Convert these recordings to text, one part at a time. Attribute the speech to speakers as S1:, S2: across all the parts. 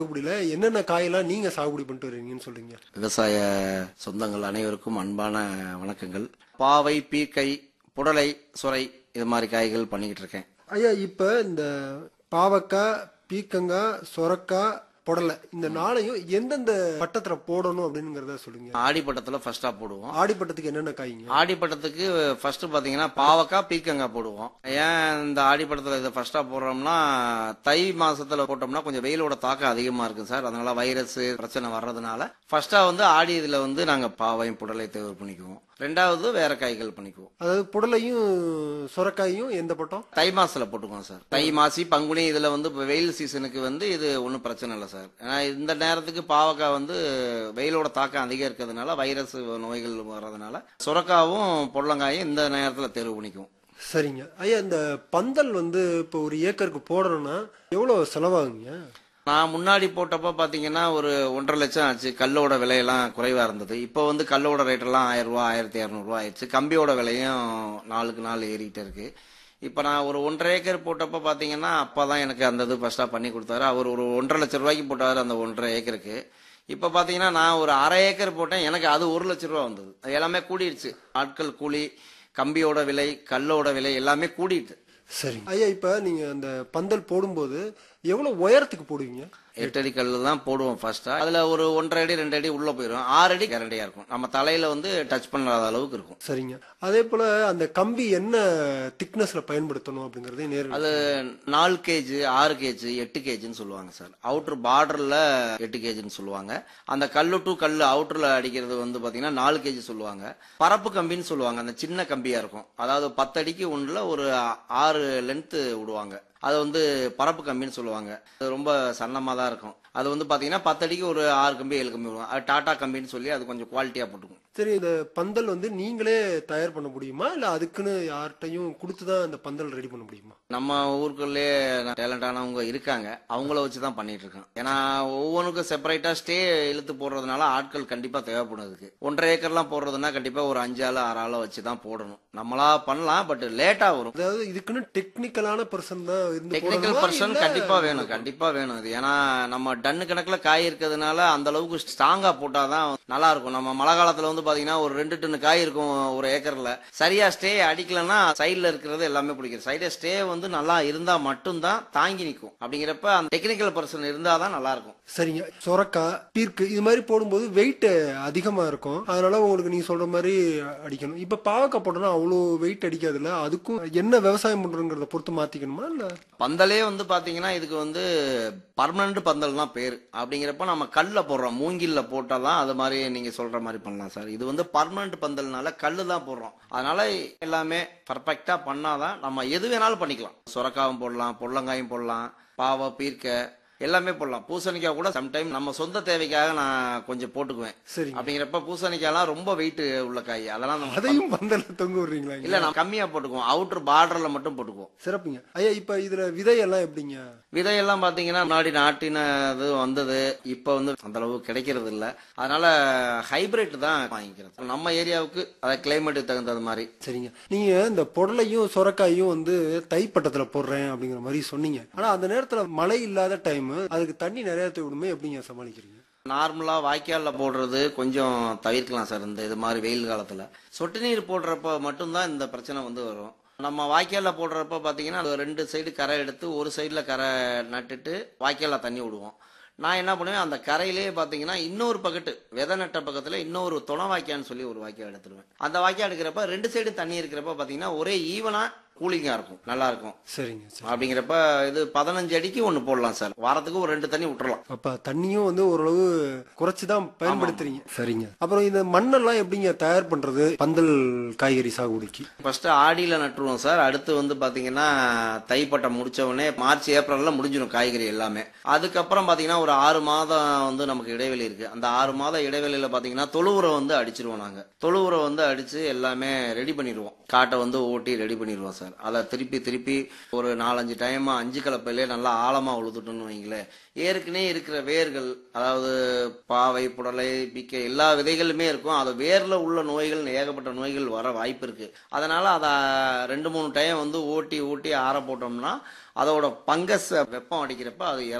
S1: சாகுபடியில என்னென்ன காயெல்லாம் நீங்க சாகுபடி பண்ணிட்டு வரீங்கன்னு சொல்றீங்க
S2: விவசாய சொந்தங்கள் அனைவருக்கும் அன்பான வணக்கங்கள் பாவை பீர்க்கை புடலை சுரை இது மாதிரி காய்கள் பண்ணிக்கிட்டு இருக்கேன்
S1: ஐயா இப்ப இந்த பாவக்காய் பீக்கங்காய் சொரக்காய் புடலை இந்த நாளையும் எந்தெந்த பட்டத்துல போடணும் அப்படிங்கறத சொல்லுங்க
S2: ஆடிப்பட்டத்துல ஃபர்ஸ்டா போடுவோம்
S1: ஆடிப்பட்டத்துக்கு என்னென்ன காய்ங்க
S2: ஆடிப்பட்டத்துக்கு ஃபர்ஸ்ட் பாத்தீங்கன்னா பாவக்காய் பீர்க்கங்காய் போடுவோம் ஏன் இந்த ஆடிப்பட்டத்துல இதை ஃபர்ஸ்டா போடுறோம்னா தை மாசத்துல போட்டோம்னா கொஞ்சம் வெயிலோட தாக்கம் அதிகமா இருக்கும் சார் அதனால வைரஸ் பிரச்சனை வர்றதுனால ஃபர்ஸ்டா வந்து ஆடி இதுல வந்து நாங்க பாவையும் புடலை தேவை பண்ணிக்குவோம் ரெண்டாவது வேற காய்கள் பண்ணிக்குவோம்
S1: அதாவது புடலையும் சொரக்காயும் எந்த பட்டம்
S2: தை மாசத்துல போட்டுக்குவோம் சார் தை மாசி பங்குனி இதுல வந்து இப்ப வெயில் சீசனுக்கு வந்து இது ஒன்றும் பிரச்சனை இல்லை சார் ஏன்னா இந்த நேரத்துக்கு பாவக்காய் வந்து வெயிலோட தாக்கம் அதிகம் இருக்கிறதுனால வைரஸ் நோய்கள் வர்றதுனால சுரக்காவும் பொடலங்காயும் இந்த நேரத்துல தேர்வு பண்ணிக்குவோம்
S1: சரிங்க ஐயா இந்த பந்தல் வந்து இப்போ ஒரு ஏக்கருக்கு போடணும்னா எவ்வளவு செலவாகுங்க
S2: நான் முன்னாடி போட்டப்ப பாத்தீங்கன்னா ஒரு ஒன்றரை லட்சம் ஆச்சு கல்லோட விலையெல்லாம் குறைவா இருந்தது இப்போ வந்து கல்லோட ரேட் எல்லாம் ஆயிரம் ரூபாய் ஆயிரத்தி இரநூறுவா ஆயிடுச்சு கம்பியோட விலையும் நாளுக்கு நாள் ஏறிக்கிட்டே இருக்கு இப்போ நான் ஒரு ஒன்றரை ஏக்கர் போட்டப்ப பாத்தீங்கன்னா அப்பா தான் எனக்கு அந்த இது ஃபர்ஸ்டா பண்ணி கொடுத்தாரு அவர் ஒரு ஒன்றரை லட்சம் ரூபாய்க்கு போட்டாரு அந்த ஒன்றரை ஏக்கருக்கு இப்போ பாத்தீங்கன்னா நான் ஒரு அரை ஏக்கர் போட்டேன் எனக்கு அது ஒரு லட்ச ரூபா வந்தது அது எல்லாமே கூடிடுச்சு ஆட்கள் கூலி கம்பியோட விலை கல்லோட விலை எல்லாமே கூடிட்டு
S1: சரிங்க ஐயா இப்ப நீங்க அந்த பந்தல் போடும்போது எவ்வளவு உயரத்துக்கு போடுவீங்க
S2: எட்டு அடி கல்லு தான் போடுவோம் ஃபர்ஸ்டா அதுல ஒரு ஒன்றரை அடி ரெண்டு அடி உள்ள போயிடும் ஆறு அடி கேரண்டியா இருக்கும் நம்ம தலையில வந்து டச் பண்ணாத அளவுக்கு இருக்கும்
S1: சரிங்க அதே போல அந்த கம்பி என்ன திக்னஸ்ல பயன்படுத்தணும் அப்படிங்கறதே நேரில்
S2: அது நாலு கேஜ் ஆறு கேஜ் எட்டு கேஜ்னு சொல்லுவாங்க சார் அவுட்டர் பார்டர்ல எட்டு கேஜ்னு சொல்லுவாங்க அந்த கல்லு டு கல்லு அவுட்டர்ல அடிக்கிறது வந்து பாத்தீங்கன்னா நாலு கேஜ் சொல்லுவாங்க பரப்பு கம்பின்னு சொல்லுவாங்க அந்த சின்ன கம்பியா இருக்கும் அதாவது பத்து அடிக்கு ஒண்ணுல ஒரு ஆறு லென்த் விடுவாங்க அது வந்து பரப்பு கம்பின்னு சொல்லுவாங்க அது ரொம்ப சன்னமா தான் இருக்கும் அது வந்து பாத்தீங்கன்னா பத்து அடிக்கு ஒரு ஆறு கம்பி ஏழு கம்பி விடுவாங்க அது டாடா கம்பின்னு சொல்லி அது கொஞ்சம் குவாலிட்டியா போட்டுக்கும்
S1: சரி இந்த பந்தல் வந்து நீங்களே தயார் பண்ண முடியுமா இல்ல அதுக்குன்னு யார்கிட்டயும் கொடுத்துதான் அந்த பந்தல் ரெடி பண்ண முடியுமா
S2: நம்ம ஊருக்குள்ளே டேலண்டானவங்க இருக்காங்க அவங்கள வச்சு தான் பண்ணிட்டு இருக்கோம் ஏன்னா ஒவ்வொன்றுக்கும் செப்பரேட்டா ஸ்டே இழுத்து போடுறதுனால ஆட்கள் கண்டிப்பா தேவைப்படும் அதுக்கு ஒன்றரை ஏக்கர்லாம் போடுறதுன்னா கண்டிப்பா ஒரு அஞ்சு ஆள் ஆறு ஆளை வச்சு தான் போடணும் நம்மளா பண்ணலாம் பட் லேட்டா வரும்
S1: அதாவது இதுக்குன்னு டெக்னிக்கலான பர்சன் தான் இருந்து
S2: டெக்னிக்கல்
S1: போடணுமா?
S2: பர்சன்
S1: இல்ல-
S2: கண்டிப்பா வேணும் கண்டிப்பா வேணும் இது ஏன்னா நம்ம டன்னு கணக்குல காய் இருக்கிறதுனால அந்த அளவுக்கு ஸ்ட்ராங்கா போட்டாதான் நல்லா இருக்கும் நம்ம மழை காலத்துல வந்து பாத்தீங்கன்னா ஒரு ரெண்டு டன்னு காய் இருக்கும் ஒரு ஏக்கர்ல சரியா ஸ்டே அடிக்கலன்னா சைடுல இருக்கிறது எல்லாமே பிடிக்கும் சைடு ஸ்டே வந்து நல்லா இருந்தா மட்டும்தான் தாங்கி நிற்கும் அப்படிங்கிறப்ப அந்த டெக்னிக்கல் பர்சன் இருந்தாதான் நல்லா இருக்கும்
S1: சரிங்க சொரக்காய் பீர்க்கு இது மாதிரி போடும்போது வெயிட் அதிகமா இருக்கும் அதனால உங்களுக்கு நீங்க சொல்ற மாதிரி அடிக்கணும் இப்ப பாவக்காய் போட்டோம்னா அவ்வளோ வெயிட் அடிக்காதுல்ல அதுக்கும் என்ன விவசாயம் பண்றோங்கிறத பொறுத்து மாத்திக்கணுமா இல்ல
S2: பந்தலே வந்து பாத்தீங்கன்னா இதுக்கு வந்து பர்மனன்ட் பந்தல் தான் பேர் அப்படிங்கிறப்ப நம்ம கல்ல போடுறோம் மூங்கில்ல போட்டாதான் அது மாதிரி நீங்க சொல்ற மாதிரி பண்ணலாம் சார் இது வந்து பர்மனன்ட் பந்தல்னால கல்லு தான் போடுறோம் அதனால எல்லாமே பர்ஃபெக்டா பண்ணாதான் நம்ம எது வேணாலும் பண்ணிக்கலாம் சுரக்காவும் போடலாம் பொள்ளங்காயும் போடலாம் பாவை பீர்க்க எல்லாமே போடலாம் பூசணிக்காய் கூட சம்டைம் நம்ம சொந்த தேவைக்காக நான் கொஞ்சம் போட்டுக்குவேன்
S1: சரிங்க
S2: அப்படிங்கிறப்ப பூசணிக்காய்லாம் ரொம்ப வெயிட் உள்ள காய் அதெல்லாம் நம்ம
S1: அதையும் பந்தல்ல தொங்க விடுறீங்களா இங்க?
S2: இல்ல நம்ம கம்மியா போட்டுக்குவோம் அவுட்டர் பார்டர்ல மட்டும் போட்டுக்குவோம்
S1: சிறப்புங்க ஐயா இப்ப இதுல விதையெல்லாம் எப்படிங்க
S2: விதையெல்லாம் பாத்தீங்கன்னா முன்னாடி நாட்டின இது வந்தது இப்ப வந்து அந்த அளவு கிடைக்கிறது இல்ல அதனால ஹைபிரிட் தான் வாங்கிக்கிறது நம்ம ஏரியாவுக்கு அதாவது கிளைமேட்டுக்கு தகுந்தது மாதிரி
S1: சரிங்க நீங்க இந்த புடலையும் சொரக்காயும் வந்து தைப்பட்டத்துல போடுறேன் அப்படிங்கிற மாதிரி சொன்னீங்க ஆனா அந்த நேரத்துல மழை இல்லாத டைம் அதுக்கு தண்ணி நிறைய விடுமே எப்படிங்க சமாளிக்கிறீங்க
S2: நார்மலா வாய்க்கால்ல போடுறது கொஞ்சம் தவிர்க்கலாம் சார் இந்த இது மாதிரி வெயில் காலத்துல சொட்டு நீர் போடுறப்ப மட்டும்தான் இந்த பிரச்சனை வந்து வரும் நம்ம வாய்க்கால்ல போடுறப்ப பாத்தீங்கன்னா அது ரெண்டு சைடு கரை எடுத்து ஒரு சைடுல கரை நட்டுட்டு வாய்க்கால்ல தண்ணி விடுவோம் நான் என்ன பண்ணுவேன் அந்த கரையிலேயே பாத்தீங்கன்னா இன்னொரு பக்கெட்டு விதை நட்ட பக்கத்துல இன்னொரு துணை வாய்க்கான்னு சொல்லி ஒரு வாய்க்கால் எடுத்துருவேன் அந்த வாய்க்கால் எடுக்கிறப்ப ரெண்டு சைடு தண்ணி இருக்கிறப்ப பாத்தீங்கன்னா ஒரே ஈவனா கூலிங்கா இருக்கும் நல்லா இருக்கும்
S1: சரிங்க சரி
S2: அப்படிங்கிறப்ப இது பதினஞ்சு அடிக்கு ஒன்னு போடலாம் சார் வாரத்துக்கு ஒரு ரெண்டு தண்ணி விட்டுறலாம்
S1: அப்ப தண்ணியும் வந்து ஓரளவு குறைச்சுதான் பயன்படுத்துறீங்க சரிங்க அப்புறம் இந்த மண்ணெல்லாம் எப்படிங்க தயார் பண்றது பந்தல் காய்கறி சாகுபடிக்கு
S2: ஃபர்ஸ்ட் ஆடியில நட்டுருவோம் சார் அடுத்து வந்து பாத்தீங்கன்னா தைப்பட்டம் முடிச்ச உடனே மார்ச் ஏப்ரல்ல முடிஞ்சிடும் காய்கறி எல்லாமே அதுக்கப்புறம் பாத்தீங்கன்னா ஒரு ஆறு மாதம் வந்து நமக்கு இடைவெளி இருக்கு அந்த ஆறு மாத இடைவெளியில பாத்தீங்கன்னா தொழு உரம் வந்து அடிச்சிருவோம் நாங்க தொழு உரம் வந்து அடிச்சு எல்லாமே ரெடி பண்ணிடுவோம் காட்டை வந்து ஓட்டி ரெடி பண்ணிடுவோம் சார் அதை திருப்பி திருப்பி ஒரு நாலஞ்சு டைம் அஞ்சு கலப்பையிலே நல்லா ஆழமா உழுதுட்டோம்னு வைங்களேன் ஏற்கனவே இருக்கிற வேர்கள் அதாவது பாவை புடலை பிக்கை எல்லா விதைகளுமே இருக்கும் அது வேர்ல உள்ள நோய்கள் ஏகப்பட்ட நோய்கள் வர வாய்ப்பு இருக்கு அதனால அதை ரெண்டு மூணு டைம் வந்து ஓட்டி ஓட்டி ஆற போட்டோம்னா அதோட பங்கஸ் வெப்பம் அடிக்கிறப்ப அது இறந்துரும்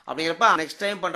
S2: அப்படிங்கிறப்ப நெக்ஸ்ட் டைம் பண்ற